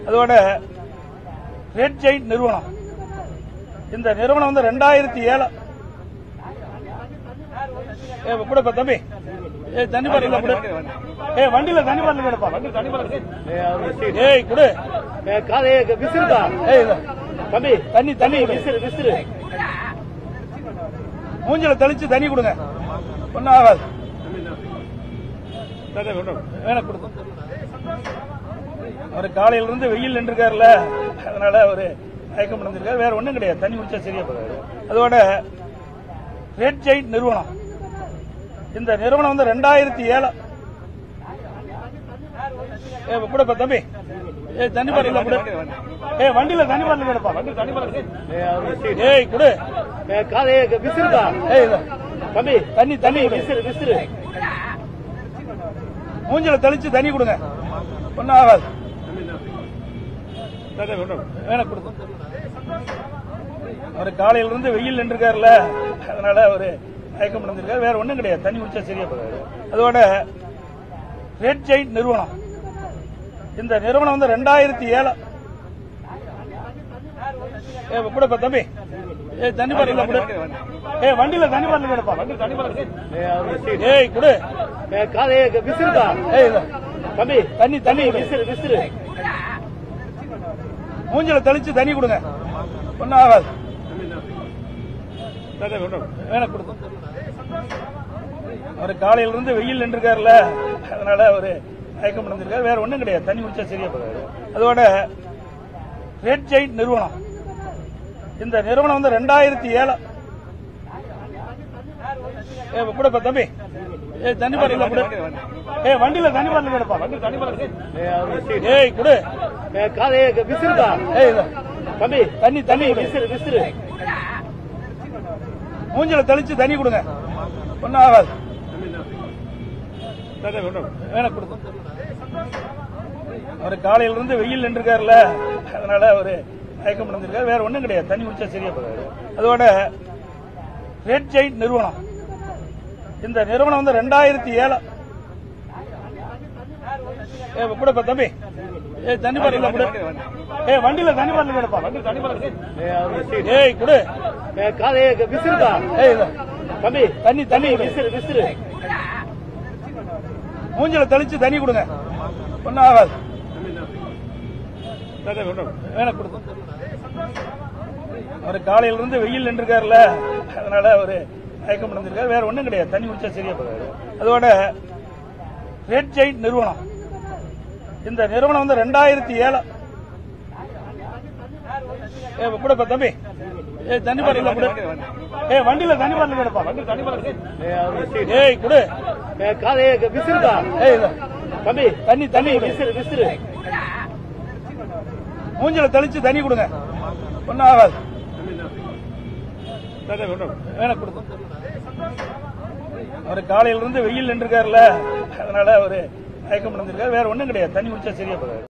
அதோட red giant நிறுவனம் இந்த நிறுவனம் வந்து ரெண்டாயிரத்தி ஏழு ஏ கூட இப்ப தம்பி ஏ தண்ணி பாட்டில கொடு ஏ வண்டியில தண்ணி பாட்டில் கிடப்பா வண்டி தண்ணி பாட்டில் ஏய் குடு காதை விசிறுதா ஏய் இதோ. தம்பி தண்ணி தண்ணி குடு. விசிறு விசிறு மூஞ்சில தெளிச்சு தண்ணி கொடுங்க ஒன்னும் ஆகாது வேணா கொடுங்க அவர் காலையில இருந்து வெயில் நின்றுருக்காருல அதனால அவரு மயக்கம் அடைஞ்சிருக்காரு வேற ஒண்ணும் கிடையாது தண்ணி குடிச்சா சரியா போறாரு அதோட ரெட் ஜெயிண்ட் நிறுவனம் இந்த நிறுவனம் வந்து ரெண்டாயிரத்தி ஏழு ஏ கூட இப்ப தம்பி ஏ தண்ணி பாட்டில கொடு ஏ வண்டியில தண்ணி பாட்டில் கிடப்பா வண்டி தண்ணி பாட்டில் ஏய் குடு காதை விசிறுதா ஏய் இதோ. தம்பி தண்ணி தண்ணி குடு. விசிறு விசிறு மூஞ்சில தெளிச்சு தண்ணி கொடுங்க ஒன்னும் ஆகாது வேணா கொடுங்க அவர் காலையில இருந்து வெயில் நின்றுருக்காருல அதனால அவரு மயக்கம் அடைஞ்சிருக்காரு வேற ஒண்ணும் கிடையாது தண்ணி குடிச்சா சரியா போறாரு அதோட ரெட் ஜெயிண்ட் நிறுவனம் இந்த நிறுவனம் வந்து ரெண்டாயிரத்தி ஏழு ஏ கூட இப்ப தம்பி ஏ தண்ணி பாட்டில கொடு ஏ வண்டியில தண்ணி பாட்டில் கிடப்பா வண்டி தண்ணி பாட்டில் ஏய் குடு காதை விசிறுதா ஏய் இதோ. தம்பி தண்ணி தண்ணி குடு. விசிறு விசிறு மூஞ்சில தெளிச்சு தண்ணி கொடுங்க ஒன்னும் ஆகாது வேணா கொடுங்க அவர் காலையில இருந்து வெயில் நின்றுருக்காருல அதனால அவரு மயக்கம் அடைஞ்சிருக்காரு வேற ஒண்ணும் கிடையாது தண்ணி குடிச்சா சரியா போறாரு அதோட ரெட் ஜெயிண்ட் நிறுவனம் இந்த நிறுவனம் வந்து ரெண்டாயிரத்தி ஏழு ஏ கூட இப்ப தம்பி ஏ தண்ணி பாட்டில கொடு ஏ வண்டியில தண்ணி பாட்டில் கிடப்பா வண்டி தண்ணி பாட்டில் ஏய் குடு காதை விசிறுதா ஏய் இதோ. தம்பி தண்ணி தண்ணி குடு. விசிறு விசிறு மூஞ்சில தெளிச்சு தண்ணி கொடுங்க ஒன்னும் ஆகாது வேணா கொடுங்க அவர் காலையில இருந்து வெயில் நின்றுருக்காருல அதனால அவரு மயக்கம் அடைஞ்சிருக்காரு வேற ஒண்ணும் கிடையாது தண்ணி குடிச்சா சரியா போறாரு அதோட ரெட் ஜெயிண்ட் நிறுவனம் இந்த நிறுவனம் வந்து ரெண்டாயிரத்தி ஏழு ஏ கூட இப்ப தம்பி ஏ தண்ணி பாட்டில கொடு ஏ வண்டியில தண்ணி பாட்டில் கிடப்பா வண்டி தண்ணி பாட்டில் ஏய் குடு காதை விசிறுதா ஏய் இதோ. தம்பி தண்ணி தண்ணி குடு. விசிறு விசிறு மூஞ்சில தெளிச்சு தண்ணி கொடுங்க ஒன்னும் ஆகாது வேணா கொடுங்க அவர் காலையில இருந்து வெயில் நின்றுருக்காருல அதனால அவரு மயக்கம் அடைஞ்சிருக்காரு வேற ஒண்ணும் கிடையாது தண்ணி குடிச்சா சரியா போறாரு அதோட ரெட் ஜெயிண்ட் நிறுவனம் இந்த நிறுவனம் வந்து ரெண்டாயிரத்தி ஏழு ஏ கூட இப்ப தம்பி ஏ தண்ணி பாட்டில கொடு ஏ வண்டியில தண்ணி பாட்டில் கிடப்பா வண்டி தண்ணி பாட்டில் ஏய் குடு காதை விசிறுதா ஏய் இதோ. தம்பி தண்ணி தண்ணி குடு. விசிறு விசிறு மூஞ்சில தெளிச்சு தண்ணி கொடுங்க ஒன்னும் ஆகாது வேணா கொடுங்க அவர் காலையில இருந்து வெயில் நின்றுருக்காருல அதனால அவரு மயக்கம் அடைஞ்சிருக்காரு வேற ஒண்ணும் கிடையாது தண்ணி குடிச்சா சரியா போறாரு